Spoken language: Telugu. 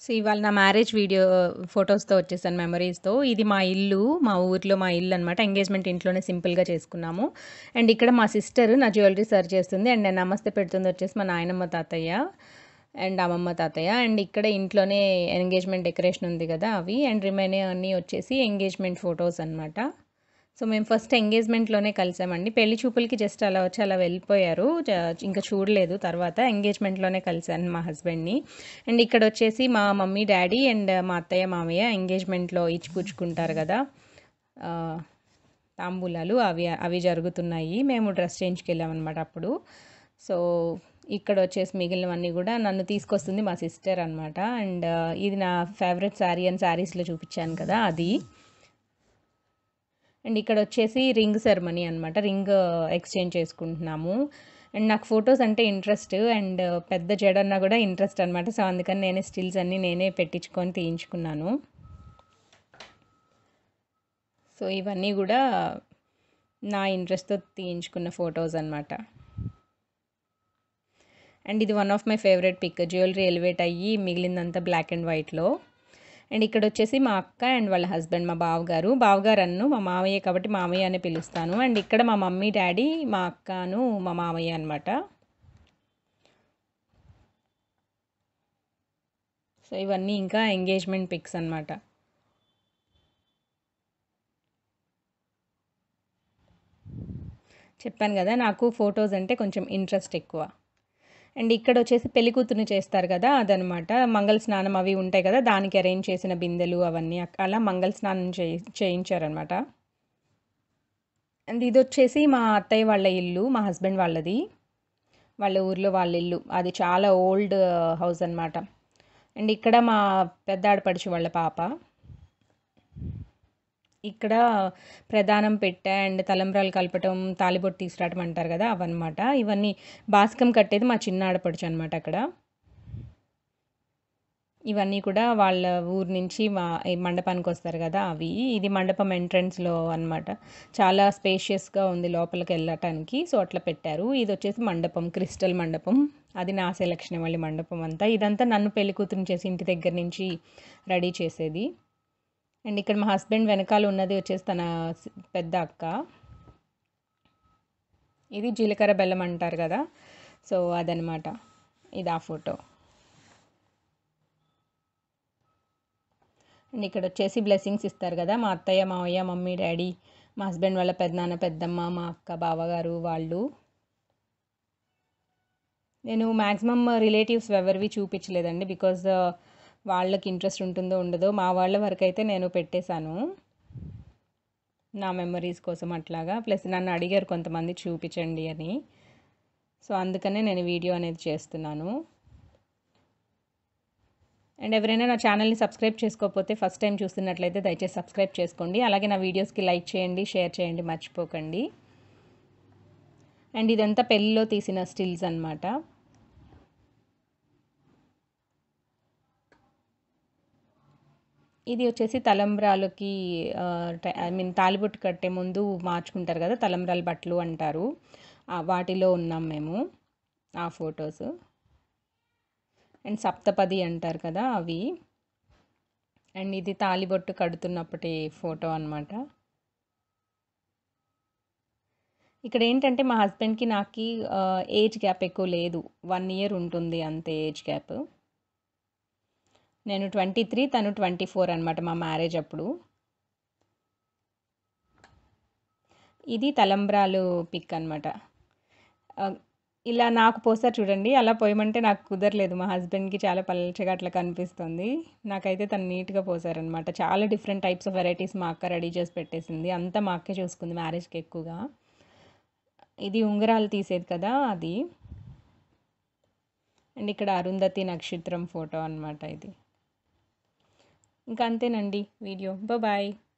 సో ఇవాళ నా మ్యారేజ్ వీడియో ఫొటోస్‌తో వచ్చేసాను మెమరీస్‌తో. ఇది మా ఇల్లు. మా ఊర్లో మా ఇల్లు అనమాట. ఎంగేజ్‌మెంట్ ఇంట్లోనే సింపుల్‌గా చేసుకున్నాము. అండ్ ఇక్కడ మా సిస్టర్ నా జ్యువెలరీ సర్వ్ చేస్తుంది. అండ్ నమస్తే పెడుతుంది వచ్చేసి మా నాయనమ్మ, తాతయ్య అండ్ అమ్మమ్మ, తాతయ్య. అండ్ ఇక్కడ ఇంట్లోనే ఎంగేజ్‌మెంట్ డెకరేషన్ ఉంది కదా! అవి. అండ్ రిమైనింగ్ అన్నీ వచ్చేసి ఎంగేజ్‌మెంట్ ఫొటోస్ అనమాట. సో మేము ఫస్ట్ ఎంగేజ్‌మెంట్‌లోనే కలిసామండి. పెళ్లి చూపులకి జస్ట్ అలా వచ్చి అలా వెళ్ళిపోయారు. జ ఇంకా చూడలేదు తర్వాత. ఎంగేజ్‌మెంట్‌లోనే కలిసాను మా హస్బెండ్‌ని. అండ్ ఇక్కడ వచ్చేసి మా మమ్మీ, డ్యాడీ అండ్ మా అత్తయ్య, మామయ్య ఎంగేజ్‌మెంట్‌లో ఇచ్చిపుచ్చుకుంటారు కదా! ఆహ్, తాంబూలాలు అవి అవి జరుగుతున్నాయి. మేము డ్రెస్ చేంజ్‌కెళ్ళామనమాట అప్పుడు. సో ఇక్కడ వచ్చేసి మిగిలినవన్నీ కూడా నన్ను తీసుకొస్తుంది మా సిస్టర్ అనమాట. అండ్ ఇది నా ఫేవరెట్ శారీ అని శారీస్‌లో చూపించాను కదా! అది. అండ్ ఇక్కడ వచ్చేసి రింగ్ సెరమనీ అనమాట. రింగ్ ఎక్స్చేంజ్ చేసుకుంటున్నాము. అండ్ నాకు ఫొటోస్ అంటే ఇంట్రెస్ట్. అండ్ పెద్ద జడన్నా కూడా ఇంట్రెస్ట్ అనమాట. సో అందుకని నేనే స్టిల్స్ అన్నీ నేనే పెట్టించుకొని తీయించుకున్నాను. సో ఇవన్నీ కూడా నా ఇంట్రెస్ట్‌తో తీయించుకున్న ఫొటోస్ అనమాట. అండ్ ఇది one of my favourite pic. Jewellery elevate అయ్యి మిగిలిందంతా బ్లాక్ అండ్ వైట్‌లో. అండ్ ఇక్కడ వచ్చేసి మా అక్క అండ్ వాళ్ళ హస్బెండ్ మా బావగారు. బావగారు అన్ను మా మామయ్య కాబట్టి మామయ్య అనే పిలుస్తాను. అండ్ ఇక్కడ మా మమ్మీ, డ్యాడీ, మా అక్కను, మా మామయ్య అనమాట. సో ఇవన్నీ ఇంకా ఎంగేజ్‌మెంట్ పిక్స్ అనమాట. చెప్పాను కదా! నాకు ఫొటోస్ అంటే కొంచెం ఇంట్రెస్ట్ ఎక్కువ. అండ్ ఇక్కడ వచ్చేసి పెళ్లి కూతురిని చేస్తారు కదా! అదనమాట. మంగళ స్నానం అవి ఉంటాయి కదా! దానికి అరేంజ్ చేసిన బిందెలు అవన్నీ అలా మంగళ స్నానం చేయి చేయించారనమాట. అండ్ ఇదొచ్చేసి మా అత్తయ్య వాళ్ళ ఇల్లు. మా హస్బెండ్ వాళ్ళది. వాళ్ళ ఊర్లో వాళ్ళ ఇల్లు. అది చాలా ఓల్డ్ హౌస్ అనమాట. అండ్ ఇక్కడ మా పెద్ద ఆడపడుచు వాళ్ళ పాప. ఇక్కడ ప్రధానం పెట్టె అండ్ తలంబ్రాలు కలపటం, తాళిబొట్టు తీసుకురావటం అంటారు కదా! అవన్నమాట. ఇవన్నీ బాసికం కట్టేది మా చిన్న ఆడపడుచు అనమాట అక్కడ. ఇవన్నీ కూడా వాళ్ళ ఊరు నుంచి మా ఈ మండపానికి వస్తారు కదా! అవి. ఇది మండపం ఎంట్రన్స్‌లో అనమాట. చాలా స్పేషియస్‌గా ఉంది లోపలికి వెళ్ళటానికి. సో అట్లా పెట్టారు. ఇదొచ్చేసి మండపం. క్రిస్టల్ మండపం. అది నా సెలక్షనే మళ్ళీ మండపం అంతా. ఇదంతా నన్ను పెళ్లి కూతురిని చేసి ఇంటి దగ్గర నుంచి రెడీ చేసేది. అండ్ ఇక్కడ మా హస్బెండ్ వెనకాల ఉన్నది వచ్చేసి తన స్ పెద్ద అక్క. ఇది జీలకర్ర బెల్లం అంటారు కదా! సో అదనమాట. ఇది ఆ ఫోటో. అండ్ ఇక్కడ వచ్చేసి బ్లెస్సింగ్స్ ఇస్తారు కదా! మా అత్తయ్య, మామయ్య, మమ్మీ, డ్యాడీ, మా హస్బెండ్ వాళ్ళ పెదనాన్న, పెద్దమ్మ, మా అక్క, బావగారు వాళ్ళు. నేను మాక్సిమం రిలేటివ్స్ ఎవరివి చూపించలేదండి. బికాజ్ వాళ్ళకి ఇంట్రెస్ట్ ఉంటుందో ఉండదో మా వాళ్ళ వరకైతే నేను పెట్టేశాను. నా మెమరీస్ కోసం అట్లాగా. ప్లస్ నన్ను అడిగారు కొంతమంది చూపించండి అని. సో అందుకనే నేను వీడియో అనేది చేస్తున్నాను. అండ్ ఎవరైనా నా ఛానల్‌ని సబ్స్క్రైబ్ చేసుకోకపోతే ఫస్ట్ టైం చూస్తున్నట్లయితే దయచేసి సబ్స్క్రైబ్ చేసుకోండి. అలాగే నా వీడియోస్‌కి లైక్ చేయండి, షేర్ చేయండి మర్చిపోకండి. అండ్ ఇదంతా పెళ్లిలో తీసిన స్టిల్స్ అనమాట. ఇది వచ్చేసి తలంబ్రాలకి ఆహ్, ట ఐ మీన్ తాళిబొట్టు కట్టే ముందు మార్చుకుంటారు కదా! తలంబ్రాల బట్టలు అంటారు. ఆహ్, వాటిలో ఉన్నాం మేము. ఆ ఫొటోస్. అండ్ సప్తపది అంటారు కదా! అవి. అండ్ ఇది తాళిబొట్టు కడుతున్నప్పటి ఫోటో అనమాట. ఇక్కడ ఏంటంటే మా హస్బెండ్‌కి నాకి ఆహ్, ఏజ్ గ్యాప్ ఎక్కువ లేదు. 1 ఇయర్ ఉంటుంది అంతే ఏజ్ గ్యాప్. నేను 23 తను 24 అనమాట మా మ్యారేజ్ అప్పుడు. ఇది తలంబ్రాలు పిక్ అనమాట. ఆహ్, ఇలా నాకు పోస్తారు చూడండి. అలా పోయమంటే నాకు కుదరలేదు. మా హస్బెండ్‌కి చాలా పల్చగా అట్లా కనిపిస్తుంది. నాకైతే తను నీట్‌గా పోసారనమాట. చాలా డిఫరెంట్ టైప్స్ ఆఫ్ వెరైటీస్ మా అక్క రెడీ చేసి పెట్టేసింది. అంతా మా అక్కే చూసుకుంది మ్యారేజ్‌కి ఎక్కువగా. ఇది ఉంగరాలు తీసేది కదా! అది. అండ్ ఇక్కడ అరుంధతి నక్షత్రం ఫోటో అనమాట ఇది. ఇంకా అంతేనండి వీడియో. బాయ్.